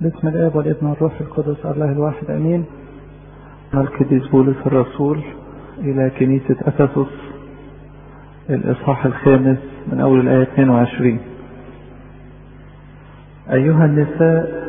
بسم الاب والابن والروح القدس الله الواحد امين القديس بولس الرسول الى كنيسة افسس الاصحاح الخامس من اول الايه 22 ايها النساء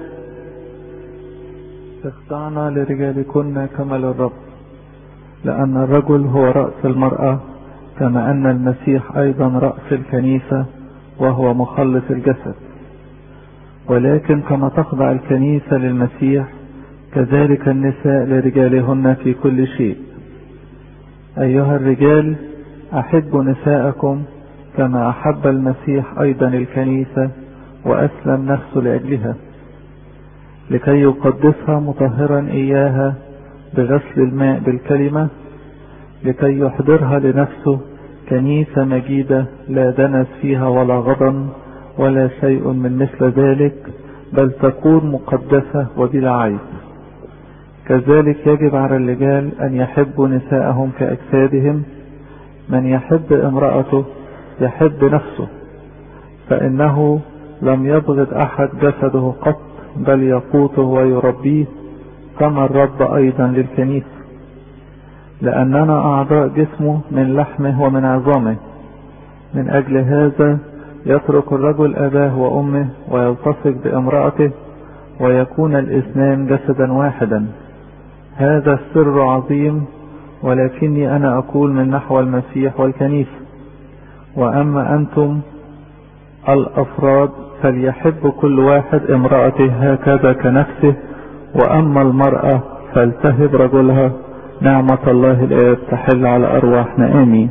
اخضعنا لرجالكن كما للرب لان الرجل هو راس المراه كما ان المسيح ايضا راس الكنيسه وهو مخلص الجسد ولكن كما تخضع الكنيسة للمسيح كذلك النساء لرجالهن في كل شيء أيها الرجال أحبوا نساءكم كما أحب المسيح أيضا الكنيسة وأسلم نفسه لأجلها لكي يقدسها مطهرا إياها بغسل الماء بالكلمة لكي يحضرها لنفسه كنيسة مجيدة لا دنس فيها ولا غضن ولا شيء من مثل ذلك بل تكون مقدسة وبلا عيب كذلك يجب على الرجال أن يحبوا نساءهم كأجسادهم من يحب امرأته يحب نفسه فإنه لم يبغض أحد جسده قط بل يقوته ويربيه كما الرب أيضا للكنيسة لأننا أعضاء جسمه من لحمه ومن عظامه من أجل هذا يترك الرجل أباه وأمه ويلتصق بامرأته ويكون الاثنان جسدا واحدا هذا السر عظيم ولكني أنا أقول من نحو المسيح والكنيسة وأما أنتم الأفراد فليحب كل واحد امرأته هكذا كنفسه وأما المرأة فلتهب رجلها نعمة الله الآب تحل على أرواحنا آمين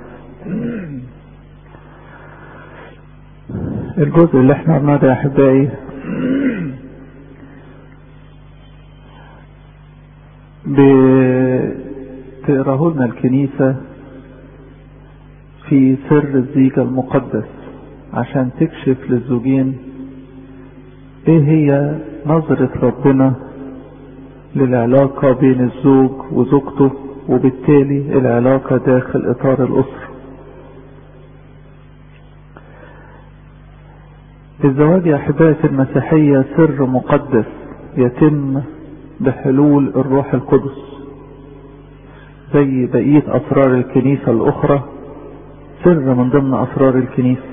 الجزء اللي احنا قلناه ده يا احبائي بتقراه لنا الكنيسة في سر الزيجة المقدس عشان تكشف للزوجين ايه هي نظرة ربنا للعلاقة بين الزوج وزوجته وبالتالي العلاقة داخل اطار الاسره الزواج يا احبائي في المسيحية سر مقدس يتم بحلول الروح القدس زي بقية اسرار الكنيسة الاخرى سر من ضمن اسرار الكنيسة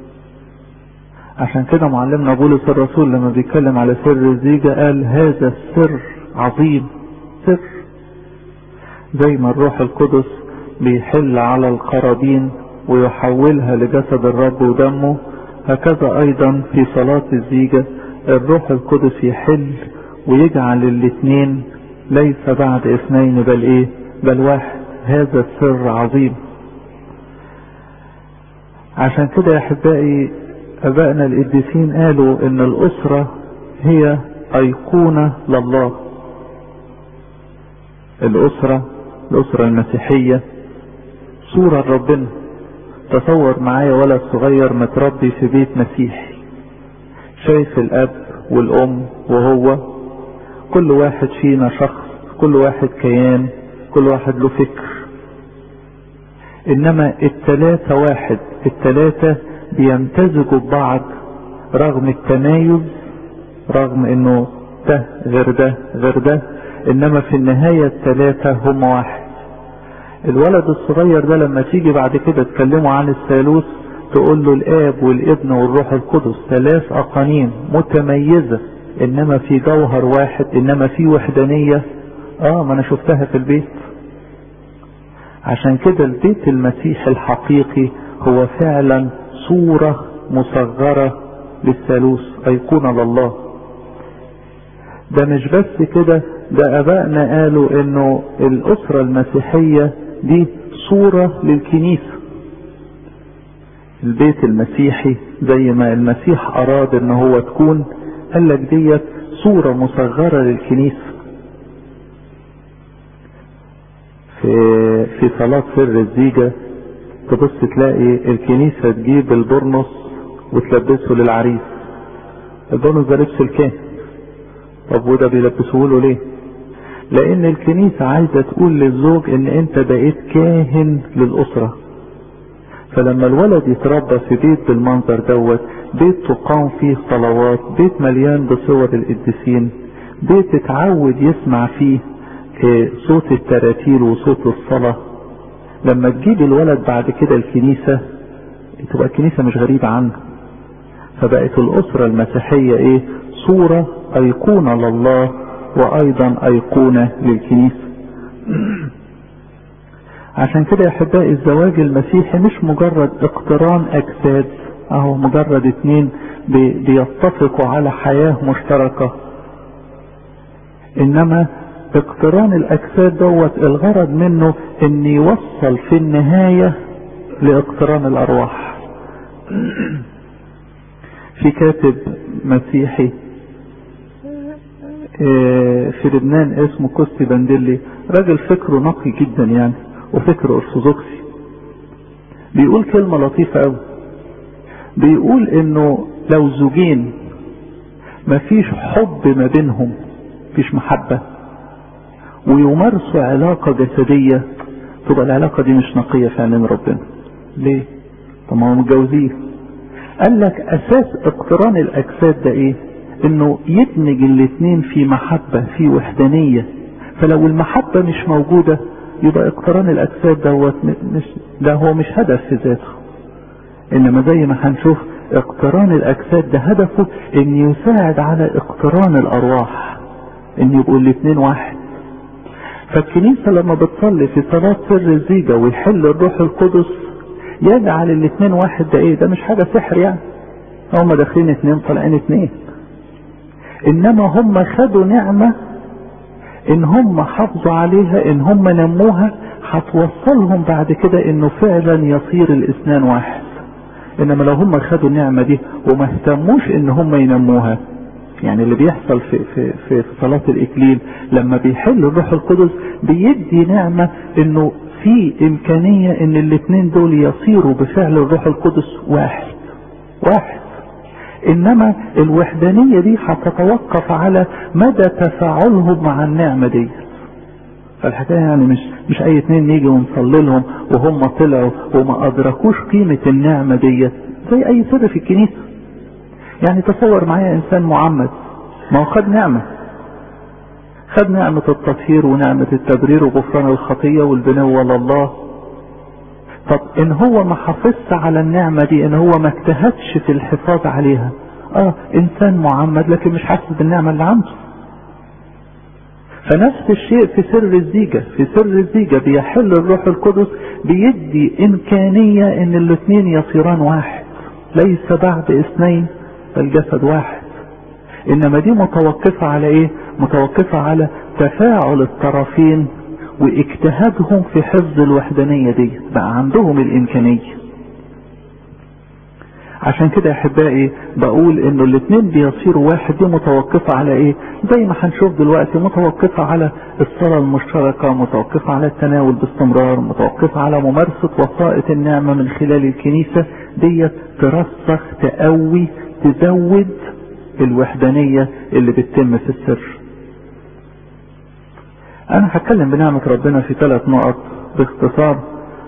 عشان كده معلمنا بولس الرسول لما بيتكلم على سر الزيجة قال هذا السر عظيم سر زي ما الروح القدس بيحل على القرابين ويحولها لجسد الرب ودمه هكذا ايضا في صلاة الزيجة الروح القدس يحل ويجعل الاثنين ليس بعد اثنين بل ايه بل واحد هذا السر عظيم عشان كده يا احبائي ابائنا القديسين قالوا ان الاسرة هي ايقونة لله الاسرة الاسرة المسيحية صورة لربنا تصور معايا ولد صغير متربي في بيت مسيحي شايف الاب والام وهو كل واحد فينا شخص كل واحد كيان كل واحد له فكر انما التلاتة واحد التلاتة بيمتزجوا ببعض رغم التمايز رغم انه ده غير ده غير ده انما في النهاية التلاتة هم واحد الولد الصغير ده لما تيجي بعد كده تكلموا عن الثالوث تقول له الاب والابن والروح القدس ثلاث اقانيم متميزة انما في جوهر واحد انما في وحدانية اه ما انا شفتها في البيت عشان كده البيت المسيحي الحقيقي هو فعلا صورة مصغرة للثالوث ايقونة لله ده مش بس كده ده ابائنا قالوا انه الاسرة المسيحية دي صورة للكنيسة البيت المسيحي زي ما المسيح اراد ان هو تكون قال لك ديت صورة مصغرة للكنيسة في في صلاة سر الزيجة تبص تلاقي الكنيسة تجيب البرنس وتلبسه للعريس البرنس ده لبس الكاهن طب وده بيلبسوه له ليه لان الكنيسة عايزة تقول للزوج ان انت بقيت كاهن للاسرة فلما الولد يتربى في بيت بالمنظر دوت بيت تقام فيه صلوات بيت مليان بصور القديسين بيت اتعود يسمع فيه صوت التراتيل وصوت الصلاة لما تجيب الولد بعد كده الكنيسة تبقى الكنيسة مش غريبة عنه فبقت الأسرة المسيحية ايه صورة أيقونة لله وأيضا أيقونة للكنيسة عشان كده يا أحبائي الزواج المسيحي مش مجرد اقتران أجساد أهو مجرد اتنين بيتفقوا على حياة مشتركة إنما اقتران الأجساد دوت الغرض منه إن يوصل في النهاية لاقتران الأرواح في كاتب مسيحي في لبنان اسمه كوستي بانديلي راجل فكره نقي جدا يعني وفكر ارثوذكسي بيقول كلمة لطيفة قوي بيقول انه لو زوجين مفيش حب ما بينهم مفيش محبة ويمارسوا علاقة جسدية تبقى العلاقة دي مش نقية في عينين ربنا ليه؟ طب ما هم متجوزين قال لك اساس اقتران الاجساد ده ايه؟ انه يدمج الاتنين في محبة في وحدانية فلو المحبة مش موجودة يبقى اقتران الاجساد دوت مش ده هو مش هدف في ذاته انما زي ما هنشوف اقتران الاجساد ده هدفه ان يساعد على اقتران الارواح ان يبقوا الاتنين واحد فالكنيسة لما بتصلي في صلاة سر الزيجة ويحل الروح القدس يجعل الاتنين واحد ده ايه ده مش حاجة سحر يعني هما داخلين اتنين طالعين اتنين انما هم خدوا نعمة ان هم حافظوا عليها ان هم نموها هتوصلهم بعد كده انه فعلا يصير الاسنان واحد انما لو هم خدوا النعمة دي وما اهتموش ان هم ينموها يعني اللي بيحصل في, في, في صلاة الاكليل لما بيحل الروح القدس بيدي نعمة انه في امكانية ان الاتنين دول يصيروا بفعل الروح القدس واحد واحد انما الوحدانية دي هتتوقف على مدى تفاعلهم مع النعمة دي فالحكاية يعني مش مش اي اتنين نيجي ونصلي لهم وهم طلعوا وما ادركوش قيمة النعمة دي زي اي سر في الكنيسة يعني تصور معايا انسان معمد ما هو خد نعمة خد نعمة التطهير ونعمة التبرير وغفران الخطية والبنوة لله طب ان هو ما حافظش على النعمة دي ان هو ما اجتهدش في الحفاظ عليها اه انسان معمد لكن مش حاسس بالنعمة اللي عنده فنفس الشيء في سر الزيجة في سر الزيجة بيحل الروح القدس بيدي امكانية ان الاثنين يصيران واحد ليس بعد اثنين بل جسد واحد انما دي متوقفة على ايه متوقفة على تفاعل الطرفين واجتهادهم في حفظ الوحدانية دي بقى عندهم الامكانية عشان كده يا احبائي بقول انه الاثنين بيصيروا واحد دي متوقفة على ايه زي ما هنشوف دلوقتي متوقفة على الصلاة المشتركة متوقفة على التناول باستمرار متوقفة على ممارسة وسائط النعمة من خلال الكنيسة ديت ترسخ تقوي تزود الوحدانية اللي بتتم في السر انا هتكلم بنعمة ربنا في ثلاث نقط باختصار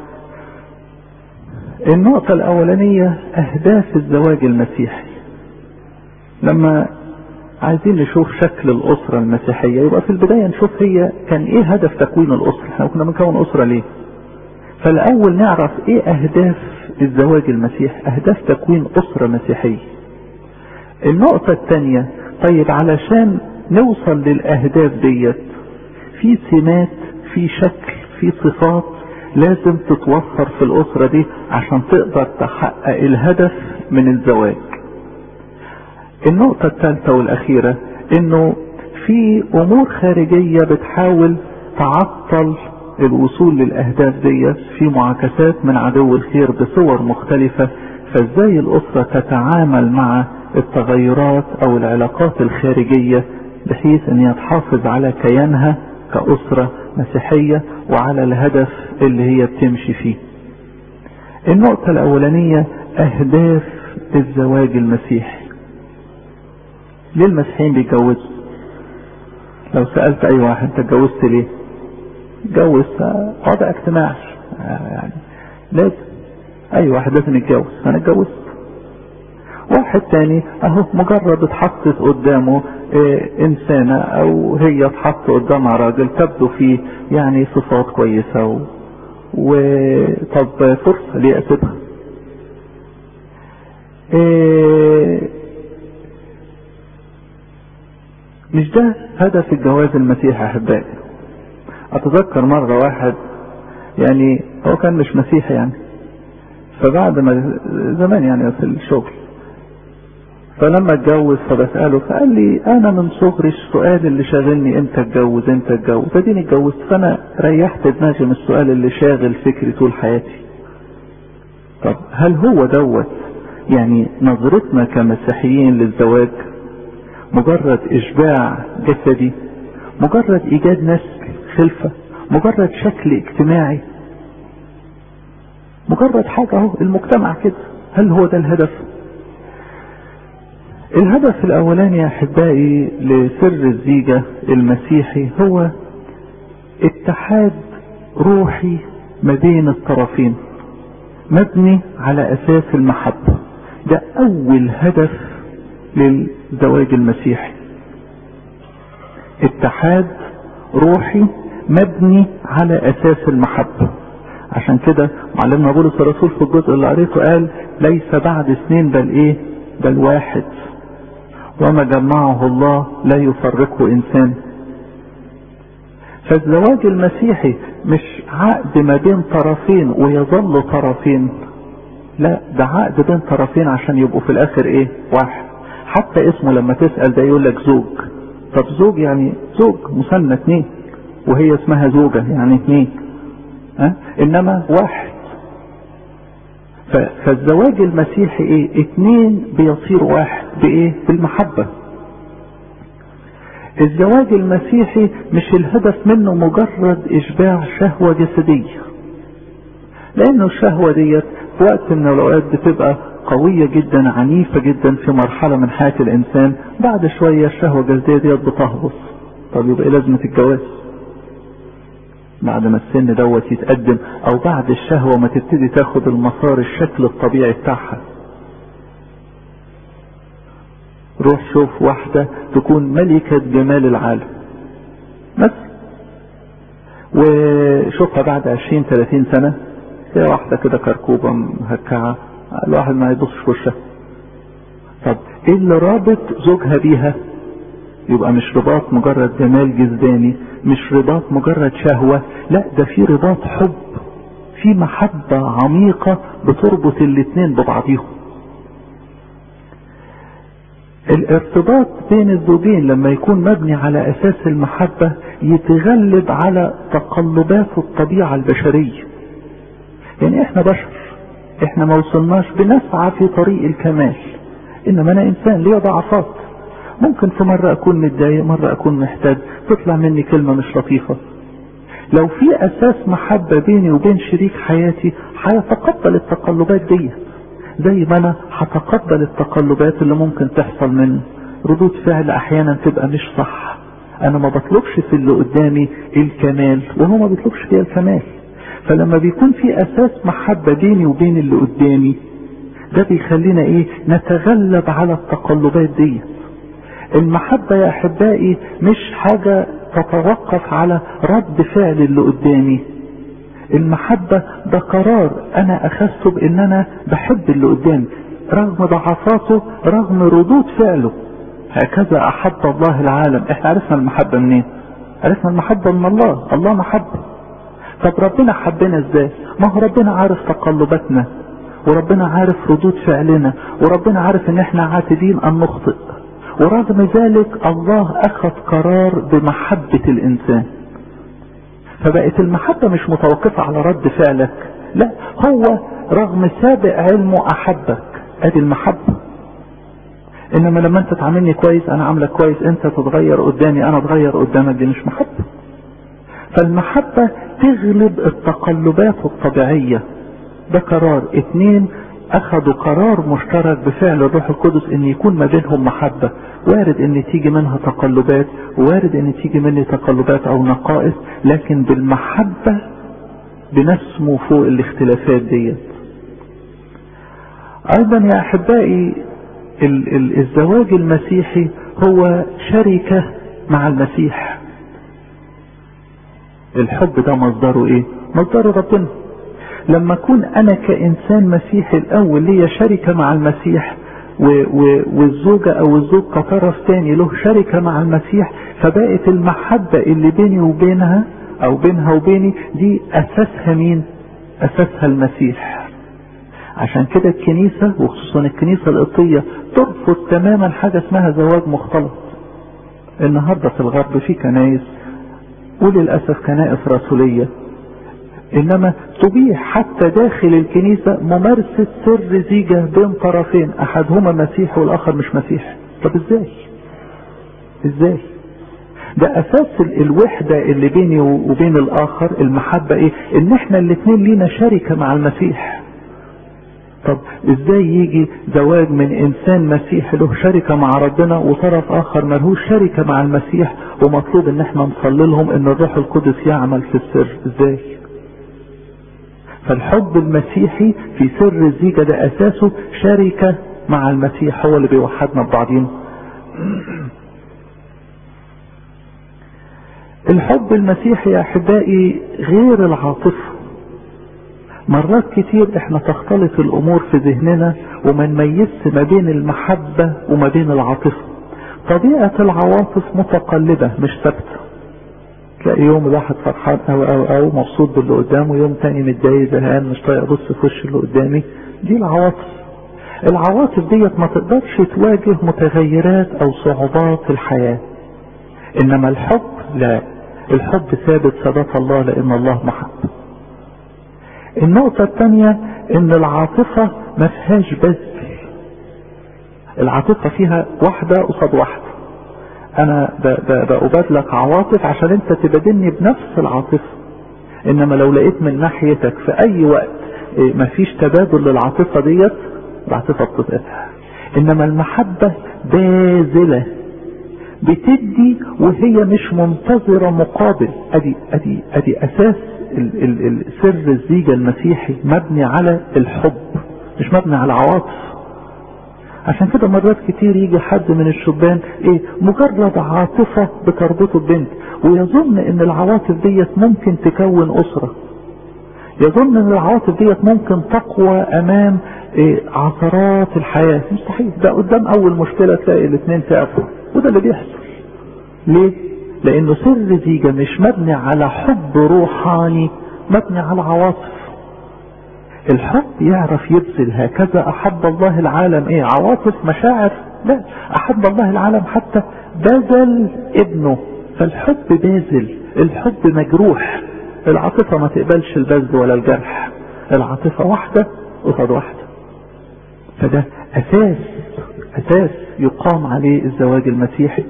النقطة الاولانية اهداف الزواج المسيحي لما عايزين نشوف شكل الاسرة المسيحية يبقى في البداية نشوف هي كان ايه هدف تكوين الاسرة احنا كنا بنكون اسرة ليه فالاول نعرف ايه اهداف الزواج المسيحي اهداف تكوين اسرة مسيحية النقطة الثانية طيب علشان نوصل للاهداف ديت في سمات في شكل في صفات لازم تتوفر في الأسرة دي عشان تقدر تحقق الهدف من الزواج النقطة الثالثة والأخيرة إنه في أمور خارجية بتحاول تعطل الوصول للأهداف دي في معاكسات من عدو الخير بصور مختلفة فازاي الأسرة تتعامل مع التغيرات أو العلاقات الخارجية بحيث أن هي تحافظ على كيانها كأسرة مسيحية وعلى الهدف اللي هي بتمشي فيه النقطة الأولانية أهداف الزواج المسيحي ليه المسيحيين بيتجوزوا لو سألت أي واحد أنت اتجوزت ليه؟ اتجوز وضع اجتماعي يعني لازم اي واحد لازم يتجوز انا اتجوزت واحد تاني اهو مجرد اتحطت قدامه إيه انسانة او هي اتحط قدامها راجل تبدو فيه يعني صفات كويسة و... وطب فرصة ليه اسيبها إيه مش ده هدف الجواز المسيحي احبائي اتذكر مرة واحد يعني هو كان مش مسيحي يعني فبعد ما زمان يعني في الشغل فلما اتجوز فبسأله فقال لي انا من صغري السؤال اللي شاغلني امتى اتجوز امتى اتجوز اديني اتجوزت فانا ريحت دماغي من السؤال اللي شاغل فكري طول حياتي طب هل هو دوت يعني نظرتنا كمسيحيين للزواج مجرد اشباع جسدي مجرد ايجاد نسل خلفة مجرد شكل اجتماعي مجرد حاجة اهو المجتمع كده هل هو ده الهدف الهدف الاولاني يا احبائي لسر الزيجة المسيحي هو اتحاد روحي ما بين الطرفين مبني على اساس المحبة ده اول هدف للزواج المسيحي اتحاد روحي مبني على اساس المحبة عشان كده معلمنا بولس الرسول في الجزء اللي قريته قال ليس بعد اثنين بل ايه بل واحد وما جمعه الله لا يفرقه انسان فالزواج المسيحي مش عقد ما بين طرفين ويظل طرفين لا ده عقد بين طرفين عشان يبقوا في الاخر ايه واحد حتى اسمه لما تسأل ده يقول لك زوج طب زوج يعني زوج مثنى اتنين وهي اسمها زوجة يعني اتنين ها انما واحد فالزواج المسيحي ايه اتنين بيصير واحد بايه بالمحبة الزواج المسيحي مش الهدف منه مجرد اشباع شهوة جسدية لانه الشهوة ديت في وقت من الاوقات بتبقى قوية جدا عنيفة جدا في مرحلة من حياة الانسان بعد شوية الشهوة الجسدية ديت بتهبط طب يبقى ايه لازمة الجواز بعد ما السن دوت يتقدم او بعد الشهوة ما تبتدي تاخد المسار الشكل الطبيعي بتاعها روح شوف واحدة تكون ملكة جمال العالم بس وشوفها بعد عشرين ثلاثين سنة هي واحدة كده كركوبة مهكعة الواحد ما يبصش في وشها طب ايه اللي رابط زوجها بيها يبقى مش رباط مجرد جمال جسداني مش رباط مجرد شهوة لا ده في رباط حب في محبة عميقة بتربط الاتنين ببعضيهم الارتباط بين الزوجين لما يكون مبني على اساس المحبة يتغلب على تقلبات الطبيعة البشرية يعني احنا بشر احنا ما وصلناش بنسعى في طريق الكمال انما انا انسان ليا ضعفات ممكن في مرة اكون متضايق مرة اكون محتاج تطلع مني كلمة مش لطيفة لو في اساس محبة بيني وبين شريك حياتي هيتقبل التقلبات دي زي ما انا هتقبل التقلبات اللي ممكن تحصل من ردود فعل احيانا تبقى مش صح انا ما بطلبش في اللي قدامي الكمال وهو ما بيطلبش فيها الكمال فلما بيكون في اساس محبة بيني وبين اللي قدامي ده بيخلينا ايه نتغلب على التقلبات دي المحبة يا احبائي مش حاجة تتوقف على رد فعل اللي قدامي المحبة ده قرار انا اخذته بان انا بحب اللي قدامي رغم ضعفاته رغم ردود فعله هكذا احب الله العالم احنا عرفنا المحبة منين عرفنا المحبة من الله الله محبة طب ربنا حبنا ازاي ما هو ربنا عارف تقلباتنا وربنا عارف ردود فعلنا وربنا عارف ان احنا عاتدين ان نخطئ ورغم ذلك الله اخذ قرار بمحبة الانسان فبقت المحبة مش متوقفة على رد فعلك لا هو رغم سابق علمه احبك ادي المحبة انما لما انت تعاملني كويس انا عاملك كويس انت تتغير قدامي انا اتغير قدامك دي مش محبة فالمحبة تغلب التقلبات الطبيعية ده قرار اتنين اخذوا قرار مشترك بفعل الروح القدس ان يكون ما بينهم محبة وارد ان تيجي منها تقلبات وارد ان تيجي مني تقلبات او نقائص لكن بالمحبة بنسمو فوق الاختلافات ديت ايضا يا احبائي ال ال الزواج المسيحي هو شركة مع المسيح الحب ده مصدره ايه مصدره ربنا لما اكون انا كانسان مسيحي الاول ليا شركة مع المسيح و و والزوجة او الزوج كطرف تاني له شركة مع المسيح فبقت المحبة اللي بيني وبينها او بينها وبيني دي اساسها مين اساسها المسيح عشان كده الكنيسة وخصوصا الكنيسة القبطية ترفض تماما حاجة اسمها زواج مختلط النهاردة في الغرب في كنايس وللأسف كنائس رسولية إنما تبيح حتى داخل الكنيسة ممارسة سر زيجة بين طرفين أحدهما مسيحي والآخر مش مسيحي طب إزاي إزاي ده اساس الوحدة اللي بيني وبين الاخر المحبة ايه ان احنا الاتنين لينا شركة مع المسيح طب ازاي يجي زواج من انسان مسيحي له شركة مع ربنا وطرف اخر ملهوش شركة مع المسيح ومطلوب ان احنا نصلي لهم ان الروح القدس يعمل في السر ازاي فالحب المسيحي في سر الزيجة ده اساسه شركة مع المسيح هو اللي بيوحدنا ببعضينا الحب المسيحي يا احبائي غير العاطفة مرات كتير احنا تختلط الامور في ذهننا وما نميزش ما بين المحبة وما بين العاطفة طبيعة العواطف متقلبة مش ثابتة تلاقي يوم الواحد فرحان او او او مبسوط باللي قدامه يوم تاني متضايق زهقان مش طايق ابص في وش اللي قدامي دي العواطف العواطف ديت ما تقدرش تواجه متغيرات او صعوبات الحياة انما الحب لا الحب ثابت ثبات الله لان الله محب النقطة الثانية ان العاطفة ما فيهاش بذل العاطفة فيها واحدة قصاد واحدة انا بأبادلك عواطف عشان انت تبادلني بنفس العاطفة انما لو لقيت من ناحيتك في اي وقت ما فيش تبادل للعاطفة ديت العاطفة بتتقطع انما المحبة باذلة بتدي وهي مش منتظرة مقابل ادي ادي ادي اساس ال ال ال سر الزيجة المسيحي مبني على الحب مش مبني على العواطف عشان كده مرات كتير يجي حد من الشبان ايه مجرد عاطفة بتربطه ببنت ويظن ان العواطف ديت ممكن تكون اسرة يظن ان العواطف ديت ممكن تقوى امام إيه عثرات الحياة مستحيل ده قدام اول مشكلة تلاقي الاثنين تعبوا وده اللي بيحصل ليه لانه سر زيجة مش مبني على حب روحاني مبني على عواطف الحب يعرف يبذل هكذا احب الله العالم ايه عواطف مشاعر لا احب الله العالم حتى بذل ابنه فالحب باذل الحب مجروح العاطفة ما تقبلش البذل ولا الجرح العاطفة واحدة قصاد واحدة فده اساس اساس يقام عليه الزواج المسيحي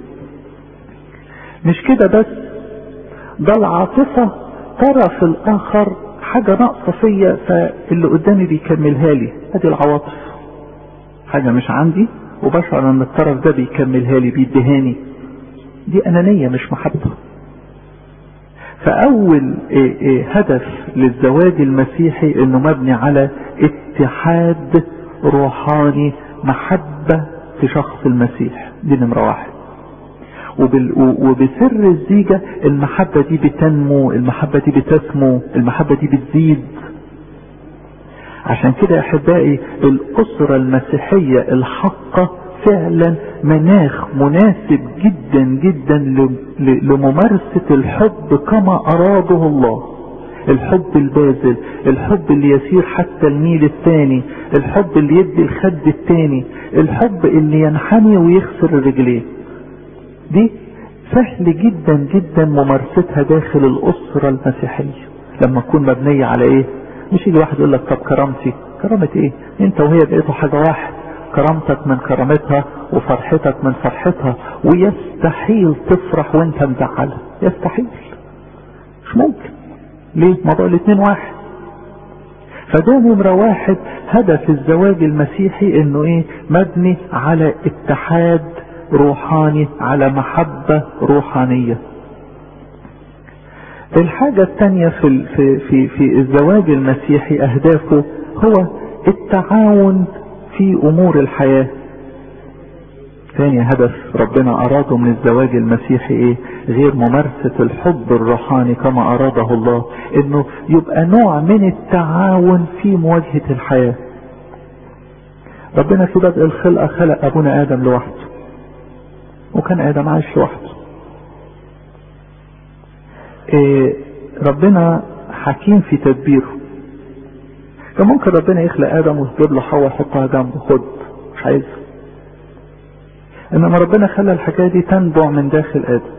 مش كده بس ده العاطفة طرف الاخر حاجة ناقصة فيا فاللي قدامي بيكملها لي ادي العواطف حاجة مش عندي وبشعر ان الطرف ده بيكملها لي بيدهاني دي انانية مش محبة فاول إيه إيه هدف للزواج المسيحي انه مبني على اتحاد روحاني محبة في شخص المسيح دي نمرة واحد وبسر الزيجة المحبة دي بتنمو المحبة دي بتسمو المحبة دي بتزيد عشان كده يا احبائي الاسرة المسيحية الحقة فعلا مناخ مناسب جدا جدا لممارسة الحب كما اراده الله الحب الباذل الحب اللي يسير حتى الميل الثاني الحب اللي يدي الخد الثاني الحب اللي ينحني ويخسر الرجلين دي سهل جدا جدا ممارستها داخل الاسرة المسيحية لما تكون مبنية على ايه مش يجي واحد يقول لك طب كرامتي كرامة ايه انت وهي بقيتوا حاجة واحد كرامتك من كرامتها وفرحتك من فرحتها ويستحيل تفرح وانت مزعلها يستحيل مش ممكن ليه موضوع الاتنين واحد فده نمرة واحد هدف الزواج المسيحي انه ايه مبني على اتحاد روحاني على محبة روحانية الحاجة الثانية في, في, في, في الزواج المسيحي اهدافه هو التعاون في امور الحياة ثاني هدف ربنا اراده من الزواج المسيحي ايه غير ممارسة الحب الروحاني كما اراده الله انه يبقى نوع من التعاون في مواجهة الحياة ربنا في بدء الخلقة خلق ابونا ادم لوحده وكان ادم عايش لوحده إيه ربنا حكيم في تدبيره كان ممكن ربنا يخلق ادم ويجيب له حواء يحطها جنبه خد مش عايزها انما ربنا خلى الحكايه دي تنبع من داخل ادم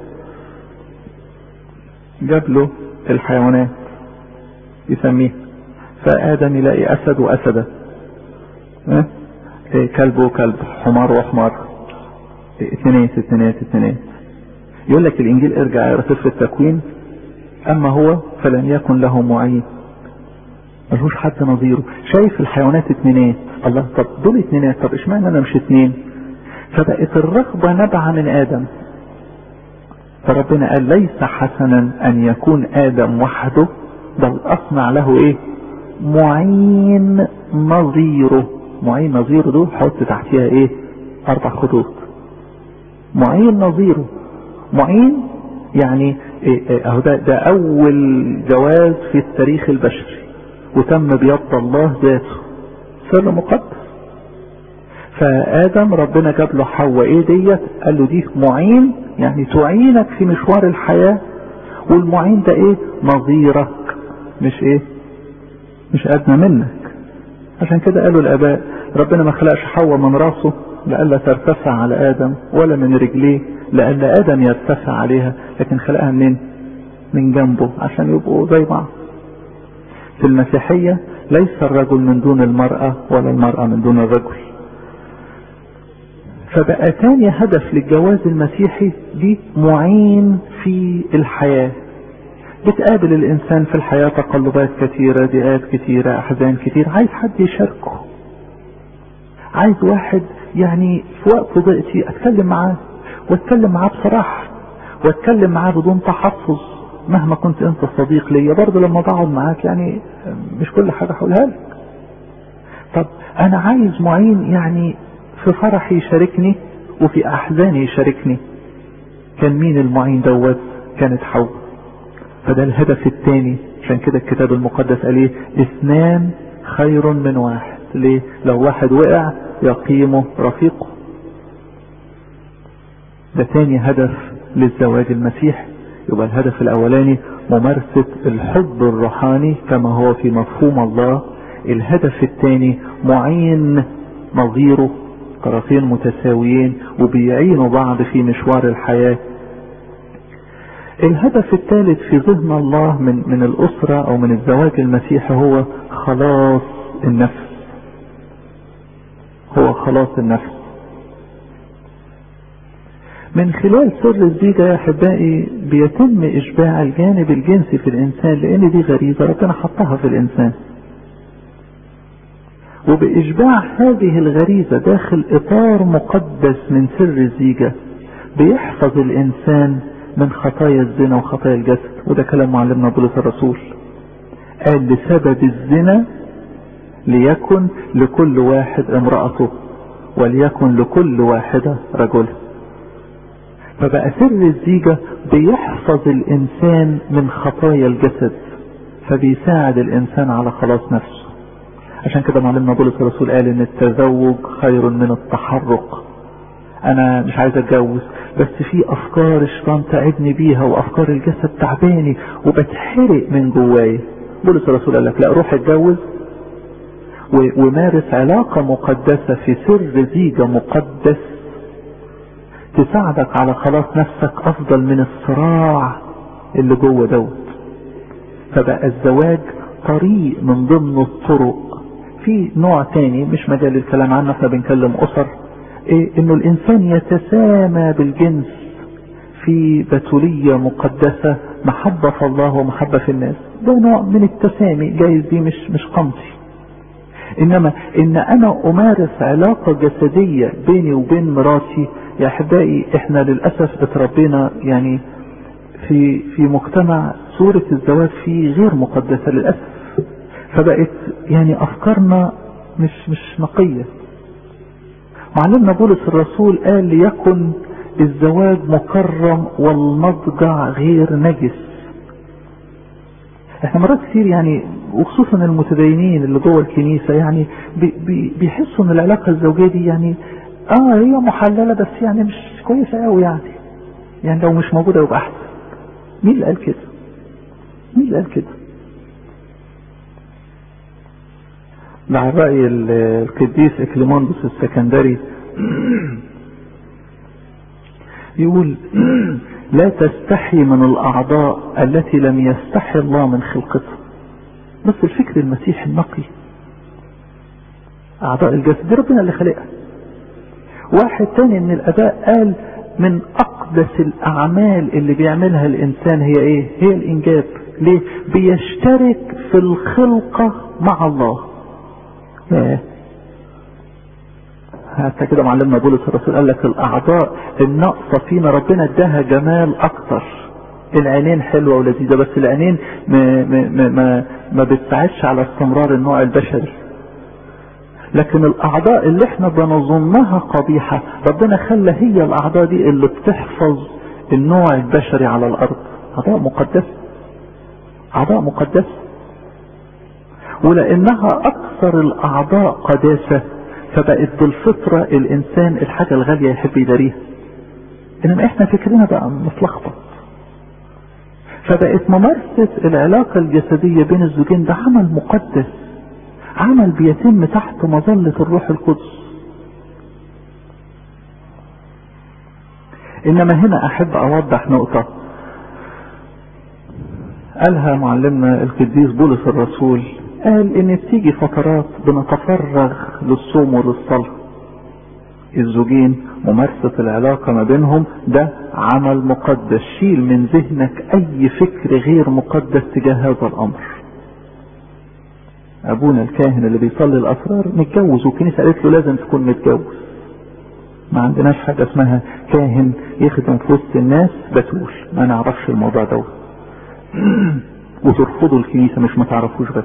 جاب له الحيوانات يسميه فادم يلاقي اسد واسده اه؟ إيه كلب وكلب حمار وحمار إيه اثنينات اثنينات اثنينات يقول لك الانجيل ارجع يقرا سفر التكوين اما هو فلم يكن له معين ملهوش حد نظيره شايف الحيوانات اتنينات الله طب دول اتنينات طب اشمعنى انا مش اتنين فبقت الرغبة نبعة من ادم فربنا قال ليس حسنا ان يكون ادم وحده بل اصنع له ايه معين نظيره معين نظيره دول حط تحتها ايه اربع خطوط معين نظيره معين يعني اهو ده, ده اول جواز في التاريخ البشري وتم بيد الله ذاته سر مقدس فادم ربنا جاب له حواء ايه ديت قال له دي معين يعني تعينك في مشوار الحياة والمعين ده ايه نظيرك مش ايه مش ادنى منك عشان كده قالوا الاباء ربنا ما خلقش حواء من راسه لألا ترتفع على ادم ولا من رجليه لألا ادم يرتفع عليها لكن خلقها منين من جنبه عشان يبقوا زي بعض في المسيحية ليس الرجل من دون المرأة ولا المرأة من دون الرجل فبقى تاني هدف للجواز المسيحي دي معين في الحياة بتقابل الانسان في الحياة تقلبات كثيرة ضيقات كثيرة احزان كثير عايز حد يشاركه عايز واحد يعني في وقت ضيقتي اتكلم معاه واتكلم معاه بصراحة واتكلم معاه بدون تحفظ مهما كنت انت صديق ليا برضه لما بقعد معاك يعني مش كل حاجة هقولها لك طب انا عايز معين يعني في فرحي يشاركني وفي احزاني يشاركني كان مين المعين دوت كانت حواء فده الهدف الثاني عشان كده الكتاب المقدس قال ايه اثنان خير من واحد ليه لو واحد وقع يقيمه رفيقه ده تاني هدف للزواج المسيحي يبقى الهدف الاولاني ممارسة الحب الروحاني كما هو في مفهوم الله الهدف الثاني معين نظيره طرفين متساويين وبيعينوا بعض في مشوار الحياة الهدف الثالث في ذهن الله من من الأسرة أو من الزواج المسيحي هو خلاص النفس هو خلاص النفس من خلال سر الزيجة يا أحبائي بيتم إشباع الجانب الجنسي في الإنسان لأن دي غريزة ربنا حطها في الإنسان وبإشباع هذه الغريزة داخل إطار مقدس من سر الزيجة بيحفظ الإنسان من خطايا الزنا وخطايا الجسد وده كلام معلمنا بولس الرسول قال بسبب الزنا ليكن لكل واحد امرأته وليكن لكل واحدة رجله فبقى سر الزيجة بيحفظ الإنسان من خطايا الجسد فبيساعد الإنسان على خلاص نفسه عشان كده معلمنا بولس الرسول قال ان التزوج خير من التحرق انا مش عايز اتجوز بس في افكار الشيطان تعبني بيها وافكار الجسد تعباني وبتحرق من جوايا بولس الرسول قال لك لا روح اتجوز ومارس علاقة مقدسة في سر زيجة مقدس تساعدك على خلاص نفسك افضل من الصراع اللي جوه دوت فبقى الزواج طريق من ضمن الطرق في نوع تاني مش مجال الكلام عنه احنا بنكلم اسر إيه انه الانسان يتسامى بالجنس في بتولية مقدسة محبة في الله ومحبة في الناس ده نوع من التسامي جايز دي مش مش قمصي انما ان انا امارس علاقة جسدية بيني وبين مراتي يا احبائي احنا للاسف اتربينا يعني في في مجتمع صورة الزواج فيه غير مقدسة للاسف فبقت يعني افكارنا مش مش نقية معلمنا بولس الرسول قال ليكن الزواج مكرم والمضجع غير نجس احنا مرات كتير يعني وخصوصا المتدينين اللي جوه الكنيسة يعني بي بي بيحسوا ان العلاقة الزوجية دي يعني اه هي محللة بس يعني مش كويسة قوي يعني يعني لو مش موجودة يبقى احسن مين اللي قال كده مين اللي قال كده ده على رأي القديس اكليموندوس السكندري يقول لا تستحي من الأعضاء التي لم يستحي الله من خلقتها بس الفكر المسيحي النقي أعضاء الجسد دي ربنا اللي خلقها واحد تاني من الآباء قال من أقدس الأعمال اللي بيعملها الإنسان هي إيه؟ هي الإنجاب ليه؟ بيشترك في الخلقة مع الله ياه حتى كده معلمنا بولس الرسول قال لك الاعضاء الناقصه فينا ربنا اداها جمال اكتر العينين حلوه ولذيذه بس العينين ما ما ما, ما بتساعدش على استمرار النوع البشري لكن الاعضاء اللي احنا بنظنها قبيحه ربنا خلى هي الاعضاء دي اللي بتحفظ النوع البشري على الارض اعضاء مقدسه اعضاء مقدسه ولانها اكثر الاعضاء قداسه فبقت بالفطرة الإنسان الحاجة الغالية يحب يداريها إنما إحنا فكرنا بقى متلخبط فبقت ممارسة العلاقة الجسدية بين الزوجين ده عمل مقدس عمل بيتم تحت مظلة الروح القدس إنما هنا أحب أوضح نقطة قالها معلمنا القديس بولس الرسول قال ان بتيجي فترات بنتفرغ للصوم وللصلاة الزوجين ممارسة العلاقة ما بينهم ده عمل مقدس شيل من ذهنك اي فكر غير مقدس تجاه هذا الامر ابونا الكاهن اللي بيصلي الاسرار متجوز والكنيسة قالت له لازم تكون متجوز ما عندناش حاجة اسمها كاهن يخدم في وسط الناس بتول ما نعرفش الموضوع دوت وترفضوا الكنيسة مش ما تعرفوش بس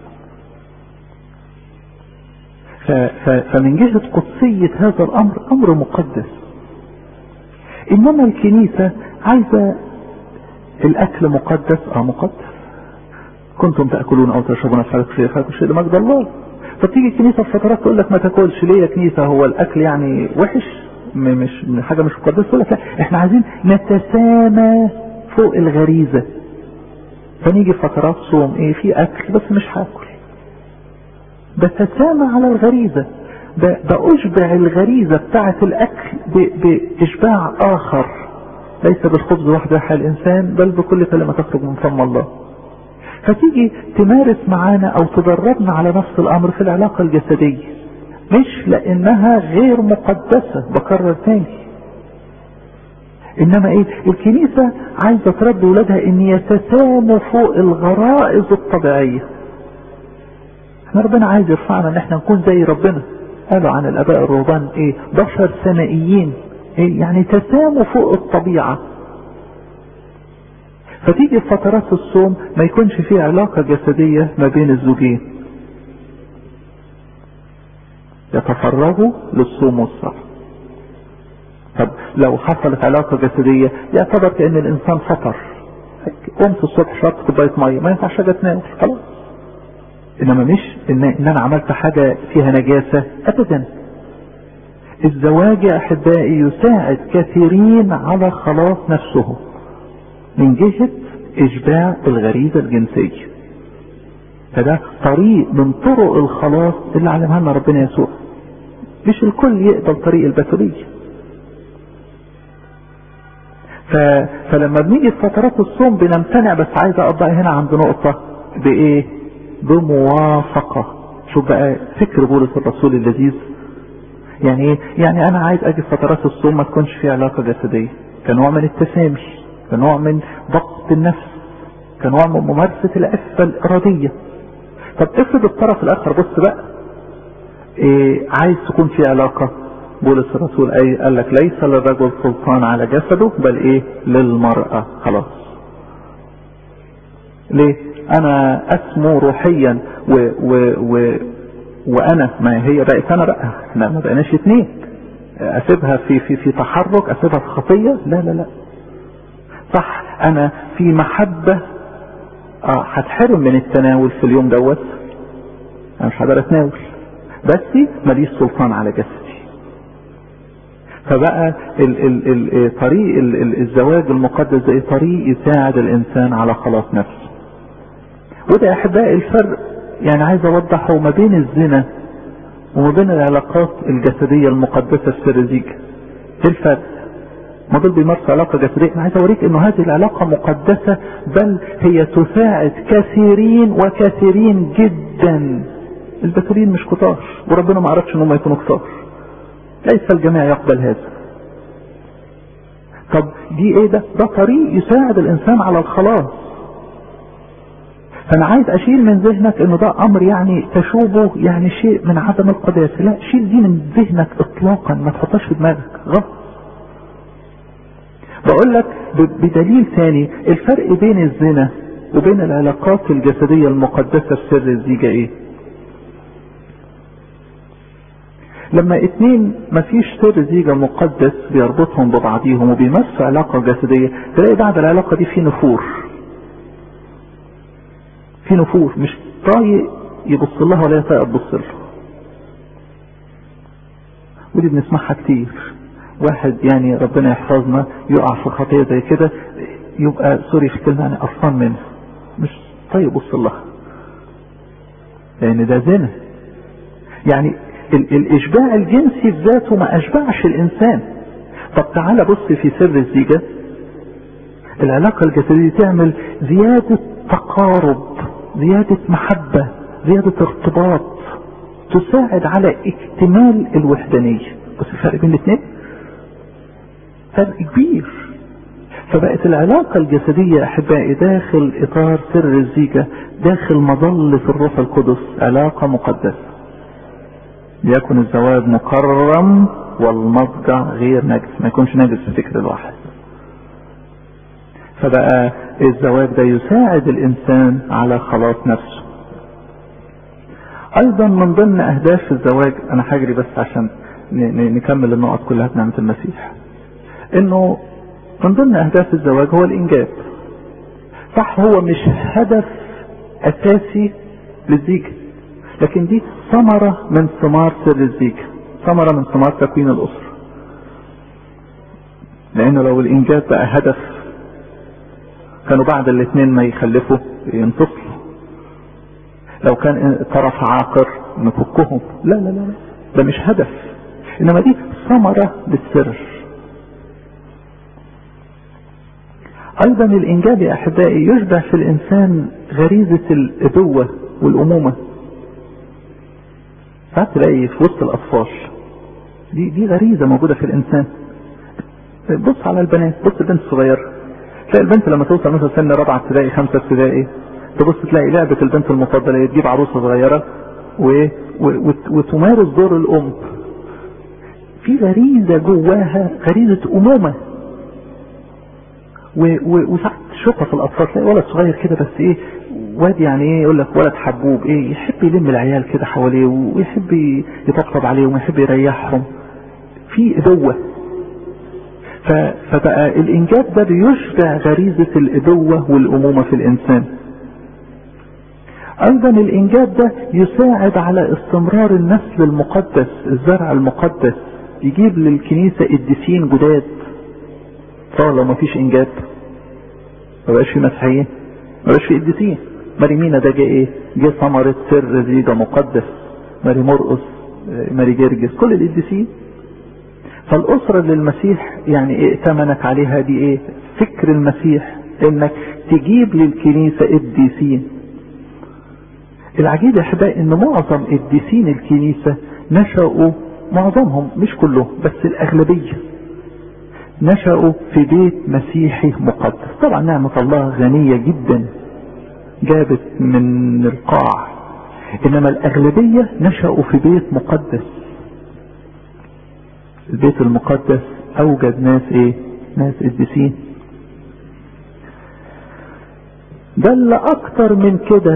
فمن جهة قدسية هذا الأمر أمر مقدس إنما الكنيسة عايزة الأكل مقدس أه مقدس كنتم تأكلون أو تشربون فعلكم شيء فعلكم شيء لمجد الله فتيجي الكنيسة في فترات تقول لك ما تاكلش ليه يا كنيسة هو الأكل يعني وحش مش حاجة مش مقدسة تقول لك لا احنا عايزين نتسامى فوق الغريزة فنيجي فترات صوم ايه في أكل بس مش هاكل بتسامى على الغريزة بأشبع الغريزة بتاعة الأكل بإشباع آخر ليس بالخبز وحده يحيى الإنسان بل بكل كلمة تخرج من فم الله فتيجي تمارس معانا أو تدربنا على نفس الأمر في العلاقة الجسدية مش لأنها غير مقدسة بكرر تاني إنما إيه الكنيسة عايزة تربي ولادها إن يتساموا فوق الغرائز الطبيعية احنا ربنا عايز يرفعنا ان احنا نكون زي ربنا قالوا عن الاباء الرهبان ايه بشر سمائيين ايه يعني تساموا فوق الطبيعة فتيجي في فترات الصوم ما يكونش فيه علاقة جسدية ما بين الزوجين يتفرغوا للصوم والصلاة طب لو حصلت علاقة جسدية يعتبر كأن الإنسان فطر قمت الصبح شربت كوباية مية ما ينفعش حاجة تنام خلاص انما مش ان, إن انا عملت حاجة فيها نجاسة ابدا الزواج يا احبائي يساعد كثيرين على خلاص نفسهم من جهة اشباع الغريزة الجنسية فده طريق من طرق الخلاص اللي علمها لنا ربنا يسوع مش الكل يقبل طريق البتولية ف... فلما بنيجي في فترات الصوم بنمتنع بس عايز اقضي هنا عند نقطة بايه بموافقة شوف بقى فكر بولس الرسول اللذيذ يعني ايه يعني انا عايز اجي في فترات الصوم ما تكونش في علاقة جسدية كنوع من التسامي كنوع من ضبط النفس كنوع من ممارسة العفة الارادية طب افرض الطرف الاخر بص بقى إيه عايز تكون في علاقة بولس الرسول اي قال لك ليس للرجل سلطان على جسده بل ايه للمرأة خلاص ليه انا اسمو روحيا و و و وانا ما هي بقت انا بقى احنا ما بقيناش اتنين اسيبها في في في تحرك اسيبها في خطيه لا لا لا صح انا في محبه اه هتحرم من التناول في اليوم دوت انا مش هقدر اتناول بس ماليش سلطان على جسدي فبقى ال ال ال طريق ال ال الزواج المقدس ده طريق يساعد الانسان على خلاص نفسه وده يا احبائي الفرق يعني عايز اوضحه ما بين الزنا وما بين العلاقات الجسديه المقدسه السرزيجه ايه الفرق ما دول بيمارسوا علاقه جسديه انا عايز اوريك انه هذه العلاقه مقدسه بل هي تساعد كثيرين وكثيرين جدا البشريين مش كتار وربنا ما عرفش ان هم يكونوا كتار ليس الجميع يقبل هذا طب دي ايه ده ده طريق يساعد الانسان على الخلاص فانا عايز اشيل من ذهنك انه ده امر يعني تشوبه يعني شيء من عدم القداسه لا شيل دي من ذهنك اطلاقا ما تحطهاش في دماغك غلط بقول لك بدليل ثاني الفرق بين الزنا وبين العلاقات الجسديه المقدسه في سر الزيجه ايه لما اتنين مفيش سر زيجة مقدس بيربطهم ببعضيهم وبيمارسوا علاقة جسدية تلاقي بعد العلاقة دي في نفور في نفور مش طايق يبص لها ولا طايق تبص له ودي بنسمعها كتير واحد يعني ربنا يحفظنا يقع في خطية زي كده يبقى سوري في كلمة يعني قرفان منها مش طايق يبص لها لأن ده زنا يعني ال الاشباع الجنسي في ذاته ما اشبعش الانسان طب تعالى بص في سر الزيجة العلاقة الجسدية تعمل زيادة تقارب زيادة محبة زيادة ارتباط تساعد على اكتمال الوحدانية بس الفرق بين الاثنين فرق كبير فبقت العلاقة الجسدية أحبائي داخل إطار سر الزيجة داخل مظلة الروح القدس علاقة مقدسة ليكن الزواج مكرم والمضجع غير نجس ما يكونش نجس في فكر الواحد فبقى الزواج ده يساعد الانسان على خلاص نفسه ايضا من ضمن اهداف الزواج انا هجري بس عشان نكمل النقط كلها بنعمة المسيح انه من ضمن اهداف الزواج هو الانجاب صح هو مش هدف اساسي للزيجه لكن دي ثمرة من ثمار سر الزيجة ثمرة من ثمار تكوين الأسرة لأنه لو الإنجاب بقى هدف كانوا بعد الاثنين ما يخلفوا ينفصلوا لو كان طرف عاقر نفكهم لا لا لا ده مش هدف إنما دي ثمرة للسر أيضا الإنجاب يا أحبائي يشبع في الإنسان غريزة الأبوة والأمومة ساعات تلاقي في وسط الاطفال دي دي غريزه موجوده في الانسان بص على البنات بص البنت الصغيره تلاقي البنت لما توصل مثلا سن رابعه ابتدائي خمسه ابتدائي تبص تلاقي لعبه البنت المفضله تجيب عروسه صغيره و... و... وتمارس دور الام في غريزه جواها غريزه امومه و... و... وساعات تشوفها في الاطفال تلاقي ولد صغير كده بس ايه واد يعني ايه يقول لك ولد حبوب ايه يحب يلم العيال كده حواليه ويحب يطبطب عليهم ويحب يريحهم في ابوه فبقى الانجاب ده بيشبع غريزه الابوه والامومه في الانسان ايضا الانجاب ده يساعد على استمرار النسل المقدس الزرع المقدس يجيب للكنيسه قديسين جداد طبعا لو ما فيش انجاب ما بقاش في مسيحيين ما بقاش في قديسين ماري مينا ده جه ايه جه ثمرة سر زيجة مقدس ماري مرقس ماري جرجس كل القديسين فالأسرة اللي المسيح يعني ايه ائتمنك عليها دي ايه فكر المسيح انك تجيب للكنيسة قديسين العجيب يا احبائي ان معظم قديسين الكنيسة نشأوا معظمهم مش كلهم بس الاغلبية نشأوا في بيت مسيحي مقدس طبعا نعمة الله غنية جدا جابت من القاع انما الاغلبية نشأوا في بيت مقدس البيت المقدس اوجد ناس ايه ناس قديسين بل اكتر من كده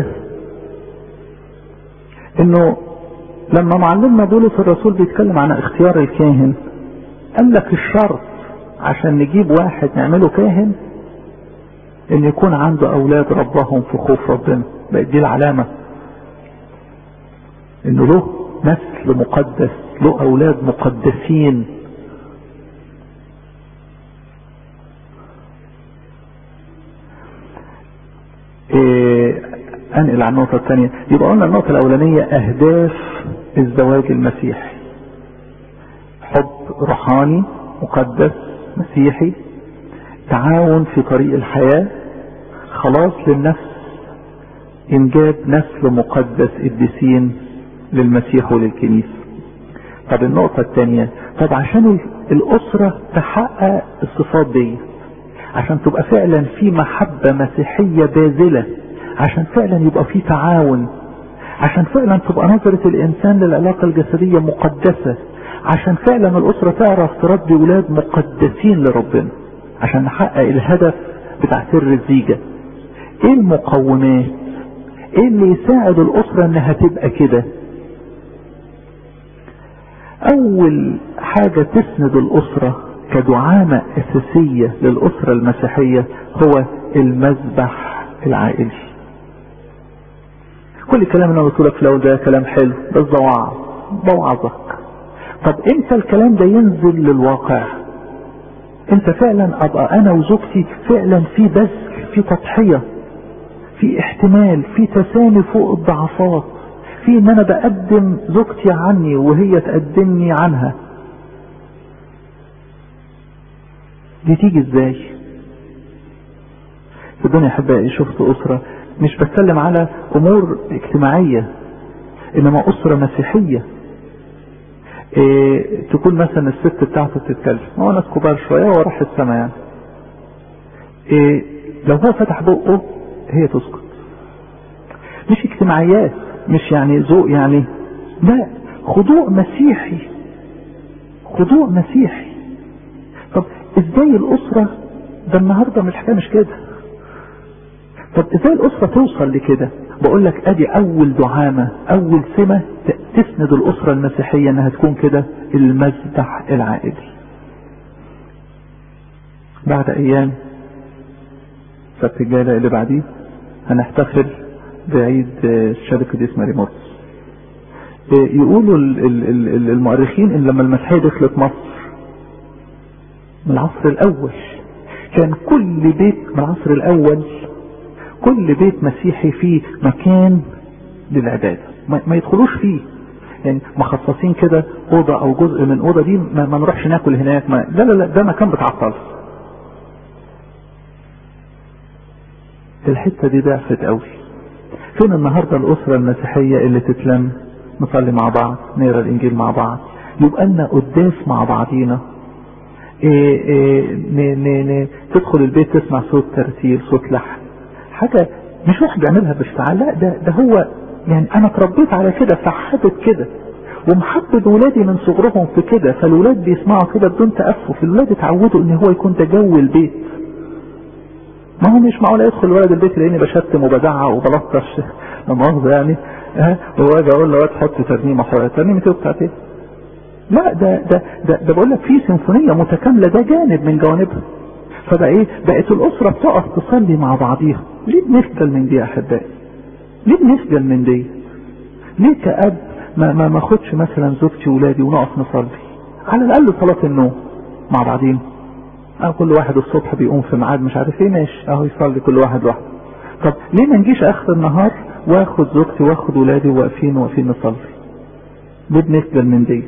انه لما معلمنا بولس الرسول بيتكلم عن اختيار الكاهن قال لك الشرط عشان نجيب واحد نعمله كاهن ان يكون عنده اولاد ربهم في خوف ربنا بقت دي العلامة انه له نسل مقدس له اولاد مقدسين إيه انقل على النقطة الثانية يبقى قلنا النقطة الاولانية اهداف الزواج المسيحي حب روحاني مقدس مسيحي تعاون في طريق الحياة خلاص للنفس انجاب نسل مقدس قديسين للمسيح وللكنيسة طب النقطة الثانية طب عشان الأسرة تحقق الصفات دي عشان تبقى فعلا في محبة مسيحية باذلة عشان فعلا يبقى في تعاون عشان فعلا تبقى نظرة الإنسان للعلاقة الجسدية مقدسة عشان فعلا الأسرة تعرف تربي ولاد مقدسين لربنا عشان نحقق الهدف بتاع سر الزيجة ايه المقومات ايه اللي يساعد الأسرة انها تبقى كده اول حاجة تسند الأسرة كدعامة اساسية للأسرة المسيحية هو المذبح العائلي كل الكلام اللي انا قلت لك في الاول ده كلام حلو بس ده وعظ بوعظك طب امتى الكلام ده ينزل للواقع انت فعلا ابقى انا وزوجتي فعلا في بذل في تضحية في احتمال في تسامي فوق الضعفات في ان انا بقدم زوجتي عني وهي تقدمني عنها دي تيجي ازاي في الدنيا احبائي شفت اسرة مش بتكلم على امور اجتماعية انما اسرة مسيحية إيه تكون مثلا الست بتاعته بتتكلم هو ناس كبار شوية هو راح السما يعني إيه لو هو فتح بقه هي تسكت مش اجتماعيات مش يعني ذوق يعني لا خضوع مسيحي خضوع مسيحي طب ازاي الاسرة ده النهاردة مش الحكاية مش كده طب ازاي الاسرة توصل لكده بقول لك ادي اول دعامة اول سمة تسند الاسرة المسيحية انها تكون كده المذبح العائلي بعد ايام سبت الجاية اللي بعديه هنحتفل بعيد شبكة اسم ريموتس يقولوا المؤرخين ان لما المسيحية دخلت مصر من العصر الاول كان كل بيت من العصر الاول كل بيت مسيحي فيه مكان للعبادة ما يدخلوش فيه يعني مخصصين كده اوضة او جزء من اوضة دي ما, ما نروحش ناكل هناك ما لا لا لا ده مكان بتاع الصلاة الحتة دي ضعفت قوي فين النهاردة الاسرة المسيحية اللي تتلم نصلي مع بعض نقرا الانجيل مع بعض يبقى لنا قداس مع بعضينا إيه إيه ن ن ن تدخل البيت تسمع صوت ترتيل صوت لحن حاجة مش واحد بيعملها بافتعال لا ده ده هو يعني انا اتربيت على كده فحبت كده ومحبب ولادي من صغرهم في كده فالولاد بيسمعوا كده بدون تأفف الولاد اتعودوا ان هو يكون ده جو البيت ما هو مش معقول يدخل الولد البيت لاني بشتم وبزعق وبلطش لا مؤاخذة يعني ها واجي اقول له تحط ترنيمه حوالي ترنيمه ايه بتاعت ايه؟ لا ده ده ده, ده بقول لك في سيمفونيه متكامله ده جانب من جوانبها فبقى ايه بقت الاسره بتقف تصلي مع بعضيها ليه بنخجل من دي يا احبائي ليه بنخجل من دي ليه كأب ما ما ما اخدش مثلا زوجتي وولادي ونقف نصلي على الاقل صلاه النوم مع بعضين اه كل واحد الصبح بيقوم في ميعاد مش عارف ايه ماشي اهو يصلي كل واحد لوحده طب ليه ما نجيش اخر النهار واخد زوجتي واخد ولادي واقفين واقفين نصلي ليه بنخجل من دي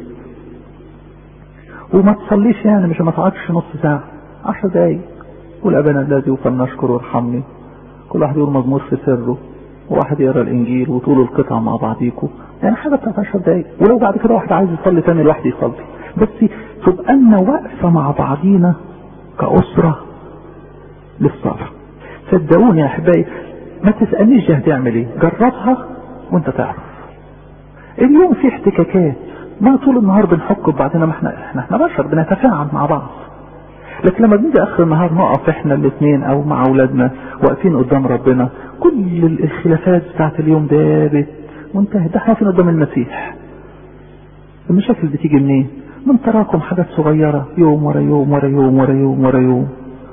وما تصليش يعني مش ما تقعدش نص ساعة عشر دقايق قول أبانا الذي فلنشكر وارحمني كل واحد يقول مزمور في سره وواحد يقرا الانجيل وطولوا القطع مع بعضيكم يعني حاجه بتاعت 10 دقايق ولو بعد كده واحد عايز يصلي تاني لوحده يصلي بس تبقى لنا واقفه مع بعضينا كاسره للصلاه صدقوني يا احبائي ما تسالنيش هتعمل ايه جربها وانت تعرف اليوم في احتكاكات ما طول النهار بنحك ببعضنا ما احنا احنا احنا بشر بنتفاعل مع بعض لكن لما بنيجي اخر النهار نقف احنا الاثنين او مع اولادنا واقفين قدام ربنا كل الخلافات بتاعت اليوم دابت وانتهت ده احنا واقفين قدام المسيح المشاكل بتيجي منين؟ من تراكم حاجات صغيرة يوم ورا يوم ورا يوم ورا يوم ورا يوم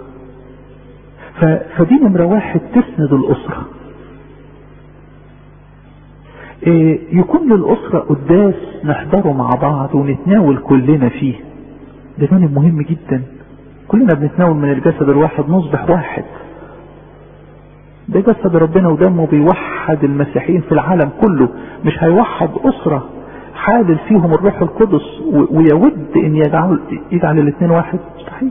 فدي نمرة واحد تسند الأسرة إيه يكون للأسرة قداس نحضره مع بعض ونتناول كلنا فيه ده جانب مهم جدا كلنا بنتناول من الجسد الواحد نصبح واحد ده جسد ربنا ودمه بيوحد المسيحيين في العالم كله مش هيوحد أسرة حالل فيهم الروح القدس ويود ان يجعل يجعل الاثنين واحد مستحيل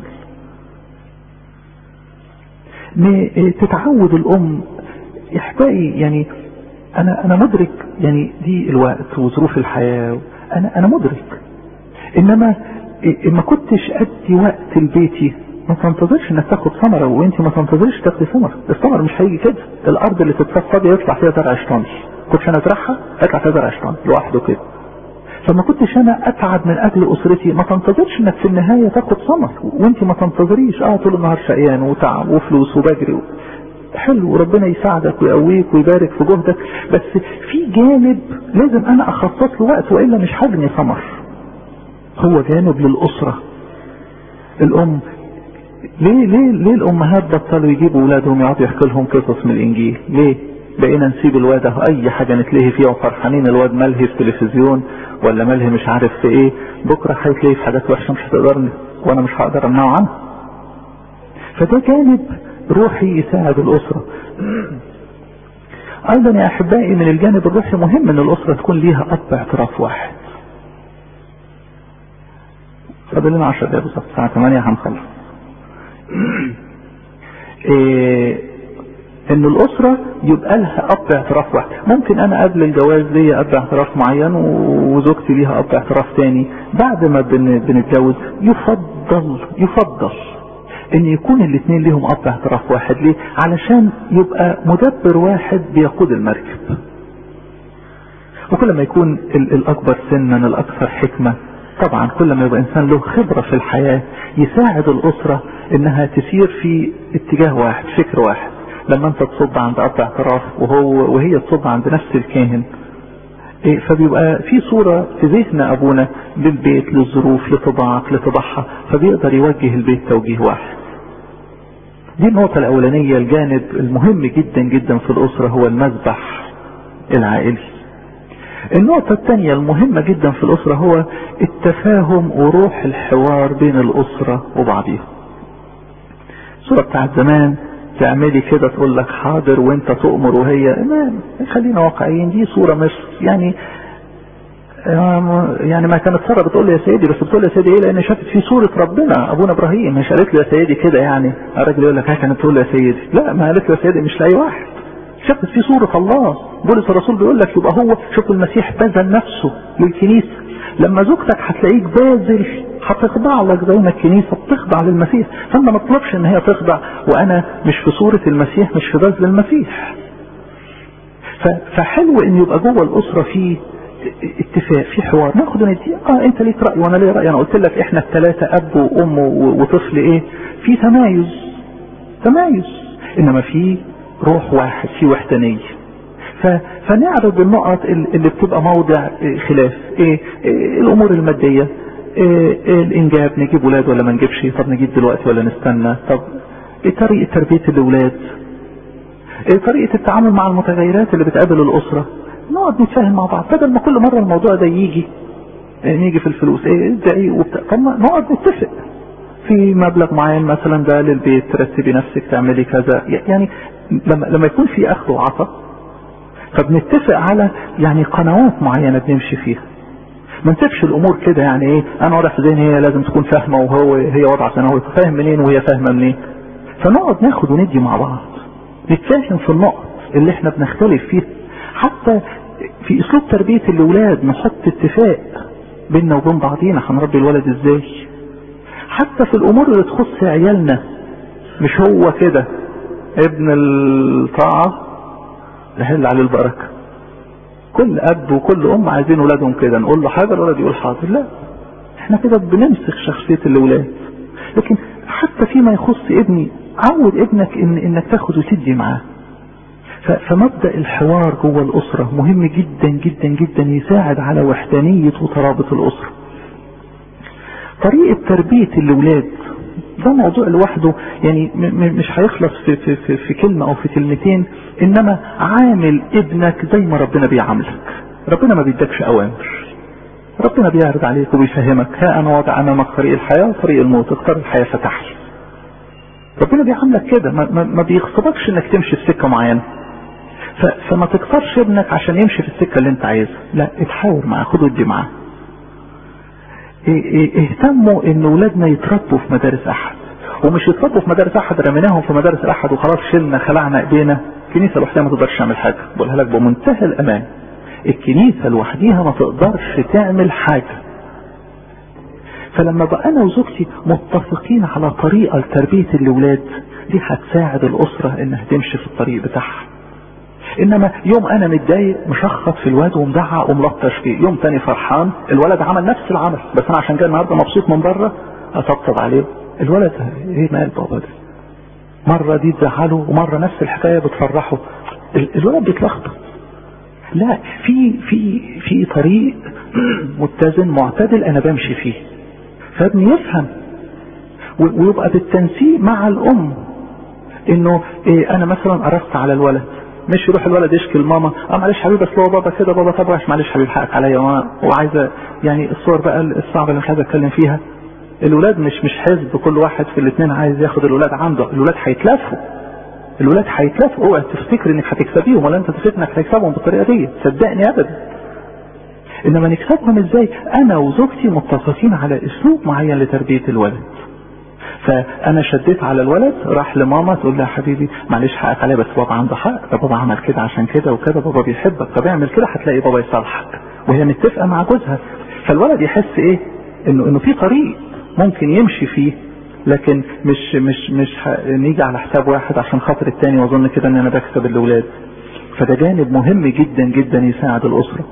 تتعود الام احبائي يعني انا انا مدرك يعني دي الوقت وظروف الحياه انا انا مدرك انما ما كنتش ادي وقت لبيتي ما تنتظرش انك تاخد ثمره وانت ما تنتظرش تاخدي ثمر الثمر مش هيجي كده الارض اللي تتصفى فاضيه يطلع فيها زرع شطاني كنتش انا ازرعها يطلع فيها زرع شطاني لوحده كده فما كنتش انا اتعب من اجل اسرتي ما تنتظرش انك في النهايه تاخد ثمر وانت ما تنتظريش اه طول النهار شقيان وتعب وفلوس وبجري حلو وربنا يساعدك ويقويك ويبارك في جهدك بس في جانب لازم انا اخصص له وقت والا مش هبني ثمر هو جانب للاسره الام ليه ليه ليه الامهات بطلوا يجيبوا اولادهم يقعدوا يحكوا لهم قصص من الانجيل ليه بقينا نسيب الواد اهو اي حاجه نتلهي فيها وفرحانين الواد ملهي في تلفزيون ولا ملهي مش عارف في ايه بكره هيتلهي في حاجات وحشه مش هتقدرني وانا مش هقدر امنعه عنها فده جانب روحي يساعد الاسره ايضا يا احبائي من الجانب الروحي مهم ان الاسره تكون ليها اب اعتراف واحد فاضل لنا 10 دقايق بالظبط الساعه 8 هنخلص إيه ان الاسرة يبقى لها اب اعتراف واحد ممكن انا قبل الجواز ليا اب اعتراف معين وزوجتي ليها اب اعتراف تاني بعد ما بنتجوز يفضل يفضل ان يكون الاثنين ليهم اب اعتراف واحد ليه علشان يبقى مدبر واحد بيقود المركب وكل ما يكون الاكبر سنا الاكثر حكمة طبعا كل ما يبقى انسان له خبرة في الحياة يساعد الاسرة انها تسير في اتجاه واحد فكر واحد لما انت تصب عند اب اعتراف وهو وهي تصب عند نفس الكاهن إيه فبيبقى في صورة في ذهن ابونا للبيت للظروف لطباعك لطباعها فبيقدر يوجه البيت توجيه واحد دي النقطة الاولانية الجانب المهم جدا جدا في الاسرة هو المذبح العائلي النقطة الثانية المهمة جدا في الاسرة هو التفاهم وروح الحوار بين الاسرة وبعضها الصورة بتاعت زمان تعملي كده تقول لك حاضر وانت تؤمر وهي ما خلينا واقعيين دي صورة مش يعني يعني ما كانت ساره بتقول لي يا سيدي بس بتقول لي يا سيدي ايه لان شافت في صوره ربنا ابونا ابراهيم مش قالت له يا سيدي كده يعني الراجل يقول لك ها كانت تقول يا سيدي لا ما قالت له يا سيدي مش لاي واحد شافت في صوره الله بولس الرسول بيقول لك يبقى هو شوف المسيح بذل نفسه للكنيسه لما زوجتك هتلاقيك باذل هتخضع لك زي ما الكنيسة بتخضع للمسيح فانت ما تطلبش ان هي تخضع وانا مش في صورة المسيح مش في بذل المسيح فحلو ان يبقى جوه الاسرة في اتفاق في حوار ناخد وندي اه انت ليك رأي وانا ليا رأي انا قلت لك احنا الثلاثة اب وام وطفل ايه في تمايز تمايز انما في روح واحد في وحدانية فنعرض النقط اللي بتبقى موضع خلاف ايه, إيه الامور المادية إيه إيه الانجاب نجيب ولاد ولا ما نجيبش طب نجيب دلوقتي ولا نستنى طب ايه طريقة تربية الاولاد ايه طريقة التعامل مع المتغيرات اللي بتقابل الاسرة نقعد نتفاهم مع بعض بدل ما كل مرة الموضوع ده يجي إيه نيجي في الفلوس ايه ازاي وبتاع طب نقعد نتفق في مبلغ معين مثلا ده للبيت ترتبي نفسك تعملي كذا يعني لما لما يكون في اخذ وعطاء فبنتفق على يعني قنوات معينة بنمشي فيها ما نسيبش الامور كده يعني ايه انا واضح في ذهني هي لازم تكون فاهمه وهو هي واضحه عشان هو فاهم منين وهي فاهمه منين فنقعد ناخد وندي مع بعض نتفاهم في النقط اللي احنا بنختلف فيها حتى في اسلوب تربيه الاولاد نحط اتفاق بيننا وبين بعضينا هنربي الولد ازاي حتى في الامور اللي تخص عيالنا مش هو كده ابن الطاعه نحل عليه البركه كل اب وكل ام عايزين ولادهم كده نقول له حاضر الولد يقول حاضر لا احنا كده بنمسك شخصيه الاولاد لكن حتى فيما يخص ابني عود ابنك ان انك تاخد وتدي معاه فمبدا الحوار جوه الاسره مهم جدا جدا جدا يساعد على وحدانيه وترابط الاسره طريقة تربية الأولاد ده موضوع لوحده يعني مش هيخلص في, في, في, في كلمة أو في كلمتين إنما عامل ابنك زي ما ربنا بيعاملك ربنا ما بيدكش أوامر ربنا بيعرض عليك وبيفهمك ها أنا واضع أمامك طريق الحياة وطريق الموت اختار الحياة فتح لي ربنا بيعاملك كده ما, ما, ما بيغصبكش انك تمشي في سكة معينة فما تكسرش ابنك عشان يمشي في السكة اللي انت عايزها لا اتحاور معاه خد ودي معاه اهتموا ان ولادنا يتربوا في مدارس احد ومش يتربوا في مدارس احد رميناهم في مدارس الاحد وخلاص شلنا خلعنا ايدينا الكنيسه لوحدها ما تقدرش تعمل حاجه بقولها لك بمنتهى الامان الكنيسه لوحديها ما تقدرش تعمل حاجه فلما بقى انا وزوجتي متفقين على طريقه لتربيه الاولاد دي هتساعد الاسره انها تمشي في الطريق بتاعها انما يوم انا متضايق مشخط في الواد ومدعق وملطش فيه يوم تاني فرحان الولد عمل نفس العمل بس انا عشان جاي النهارده مبسوط من بره اطبطب عليه الولد ايه مال بابا ده مرة دي تزعله ومرة نفس الحكاية بتفرحه الولد بيتلخبط لا في في في طريق متزن معتدل انا بمشي فيه فابني يفهم ويبقى بالتنسيق مع الام انه إيه انا مثلا قرصت على الولد مش يروح الولد يشكي لماما اه معلش حبيبي اصل هو بابا كده بابا طب معلش حبيبي حقك عليا وعايزه يعني الصور بقى الصعبه اللي مش عايز اتكلم فيها الولاد مش مش حزب كل واحد في الاثنين عايز ياخد الولاد عنده الولاد هيتلفوا الولاد هيتلفوا اوعى تفتكر انك هتكسبيهم ولا انت تفتكر انك هتكسبهم بالطريقه دي صدقني ابدا انما نكسبهم ازاي انا وزوجتي متفقين على اسلوب معين لتربيه الولد فانا شديت على الولد راح لماما تقول لها حبيبي معلش حقك عليا بس بابا عنده حق ده بابا عمل كده عشان كده وكده بابا بيحبك طب اعمل كده هتلاقي بابا يصالحك وهي متفقه مع جوزها فالولد يحس ايه انه انه في طريق ممكن يمشي فيه لكن مش مش مش نيجي على حساب واحد عشان خاطر التاني واظن كده ان انا بكسب الاولاد فده جانب مهم جدا جدا يساعد الاسره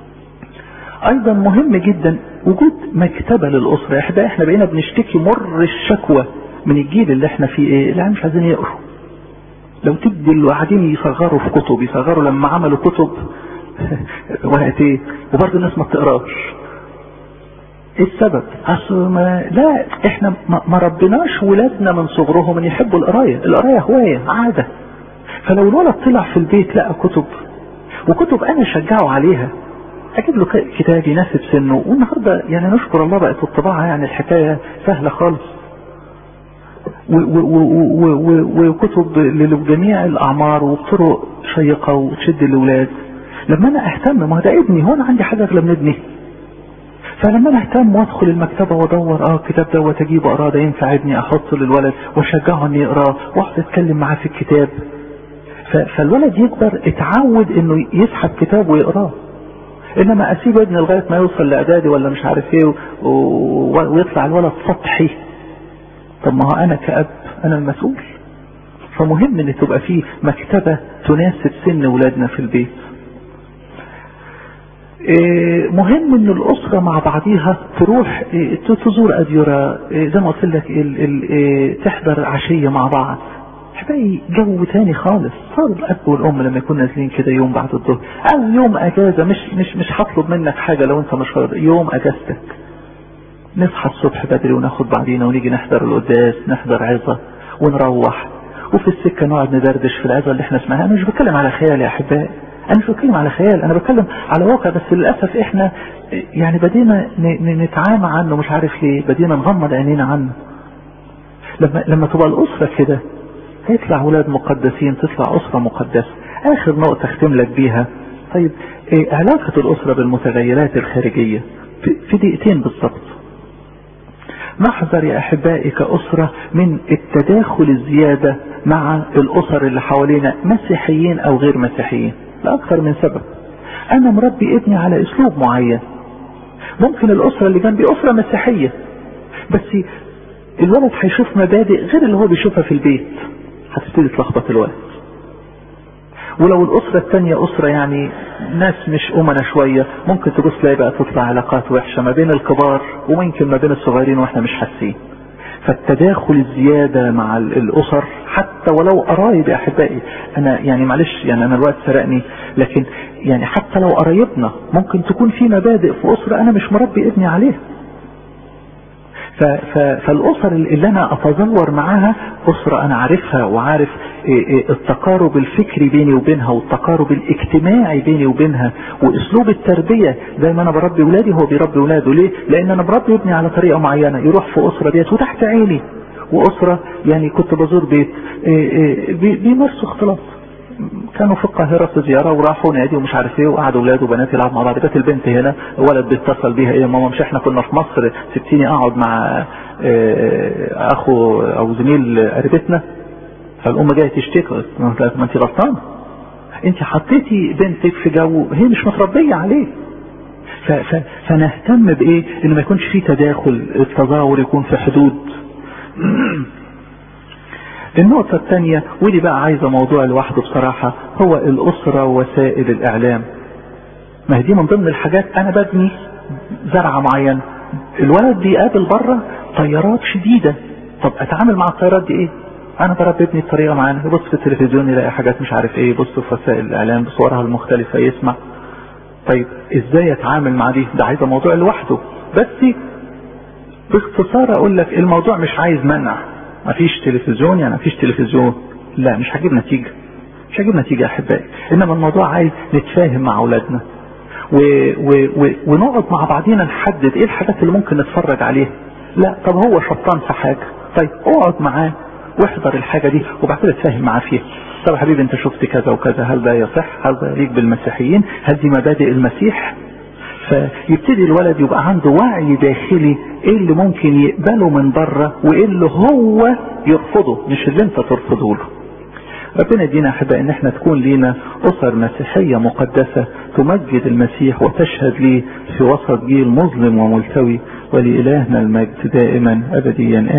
ايضا مهم جدا وجود مكتبة للاسرة احنا احنا بقينا بنشتكي مر الشكوى من الجيل اللي احنا فيه ايه اللي مش عايزين يقروا لو تدي اللي قاعدين يصغروا في كتب يصغروا لما عملوا كتب وقت ايه وبرضه الناس ما بتقراش ايه السبب اصل ما لا احنا ما ربناش ولادنا من صغرهم ان يحبوا القرايه القرايه هوايه عاده فلو الولد طلع في البيت لقى كتب وكتب انا اشجعه عليها اجيب له كتاب يناسب سنه والنهارده يعني نشكر الله بقت الطباعه يعني الحكايه سهله خالص وكتب لجميع الاعمار وبطرق شيقه وتشد الاولاد لما انا اهتم ما ده ابني هو انا عندي حاجه اغلى من ابني فلما انا اهتم وادخل المكتبه وادور اه الكتاب دوت اجيبه اقراه ده ينفع ابني احطه للولد واشجعه انه يقراه واقعد اتكلم معاه في الكتاب فالولد يكبر اتعود انه يسحب كتاب ويقراه انما اسيب ابني لغايه ما يوصل لاعدادي ولا مش عارف ايه ويطلع الولد سطحي طب ما هو انا كاب انا المسؤول فمهم ان تبقى فيه مكتبه تناسب سن ولادنا في البيت إيه مهم ان الاسره مع بعضيها تروح إيه تزور اديره إيه زي ما قلت لك تحضر عشيه مع بعض هتلاقي جو تاني خالص صار الاب والام لما يكونوا نازلين كده يوم بعد الظهر او يوم اجازه مش مش مش هطلب منك حاجه لو انت مش فاضي يوم اجازتك نصحى الصبح بدري وناخد بعضينا ونيجي نحضر القداس نحضر عظه ونروح وفي السكه نقعد ندردش في العظه اللي احنا سمعناها انا مش بتكلم على خيال يا احبائي انا مش بتكلم على خيال انا بتكلم على واقع بس للاسف احنا يعني بدينا نتعامى عنه مش عارف ليه بدينا نغمض عينينا عنه لما لما تبقى الاسره كده هيطلع ولاد مقدسين تطلع اسره مقدسه اخر نقطه اختم لك بيها طيب إيه علاقه الاسره بالمتغيرات الخارجيه في, في دقيقتين بالظبط نحذر يا احبائي كاسره من التداخل الزياده مع الاسر اللي حوالينا مسيحيين او غير مسيحيين لاكثر من سبب انا مربي ابني على اسلوب معين ممكن الاسره اللي جنبي اسره مسيحيه بس الولد هيشوف مبادئ غير اللي هو بيشوفها في البيت هتبتدي تلخبط الولد ولو الأسرة الثانية أسرة يعني ناس مش أمنا شوية ممكن تبص تلاقي بقى تطلع علاقات وحشة ما بين الكبار وممكن ما بين الصغيرين واحنا مش حاسين فالتداخل الزيادة مع الأسر حتى ولو قرايب يا أحبائي أنا يعني معلش يعني أنا الوقت سرقني لكن يعني حتى لو قرايبنا ممكن تكون في مبادئ في أسرة أنا مش مربي ابني عليها فالاسر اللي انا اتزور معاها اسرة انا عارفها وعارف التقارب الفكري بيني وبينها والتقارب الاجتماعي بيني وبينها واسلوب التربية زي ما انا بربي ولادي هو بيربي ولاده ليه لان انا بربي ابني على طريقة معينة يروح في اسرة ديت وتحت عيني واسرة يعني كنت بزور بيت بيمارسوا اختلاط كانوا في القاهرة في زيارة وراحوا نادي ومش عارف ايه وقعدوا ولاد وبنات يلعبوا مع بعض جت البنت هنا ولد بيتصل بيها ايه يا ماما مش احنا كنا في مصر سبتيني اقعد مع اخو او زميل قريبتنا فالام جايه تشتكي ما انت غلطانه انت حطيتي بنتك في جو هي مش متربيه عليه فنهتم بايه ان ما يكونش في تداخل التظاهر يكون في حدود النقطة الثانية ودي بقى عايزة موضوع لوحده بصراحة هو الأسرة وسائل الإعلام ما هي دي من ضمن الحاجات أنا ببني زرعة معينة الولد بيقابل بره تيارات شديدة طب أتعامل مع التيارات دي إيه؟ أنا بربي ابني بطريقة معينة يبص في التلفزيون يلاقي حاجات مش عارف إيه يبص في وسائل الإعلام بصورها المختلفة يسمع طيب إزاي أتعامل مع دي؟ ده عايزة موضوع لوحده بس باختصار أقول لك الموضوع مش عايز منع مفيش تلفزيون يعني مفيش تلفزيون لا مش هجيب نتيجة مش هجيب نتيجة يا احبائي انما الموضوع عايز نتفاهم مع اولادنا و... و... و... ونقعد مع بعضينا نحدد ايه الحاجات اللي ممكن نتفرج عليها لا طب هو شطان في حاجة طيب اقعد معاه واحضر الحاجة دي وبعد كده تفهم معاه فيها طب يا حبيبي انت شفت كذا وكذا هل ده يصح هل ده يليق بالمسيحيين هل دي مبادئ المسيح فيبتدي الولد يبقى عنده وعي داخلي ايه اللي ممكن يقبله من بره وايه اللي هو يرفضه مش اللي انت ترفضه له ربنا يدينا احباء ان احنا تكون لينا اسر مسيحية مقدسة تمجد المسيح وتشهد ليه في وسط جيل مظلم وملتوي ولإلهنا المجد دائما ابديا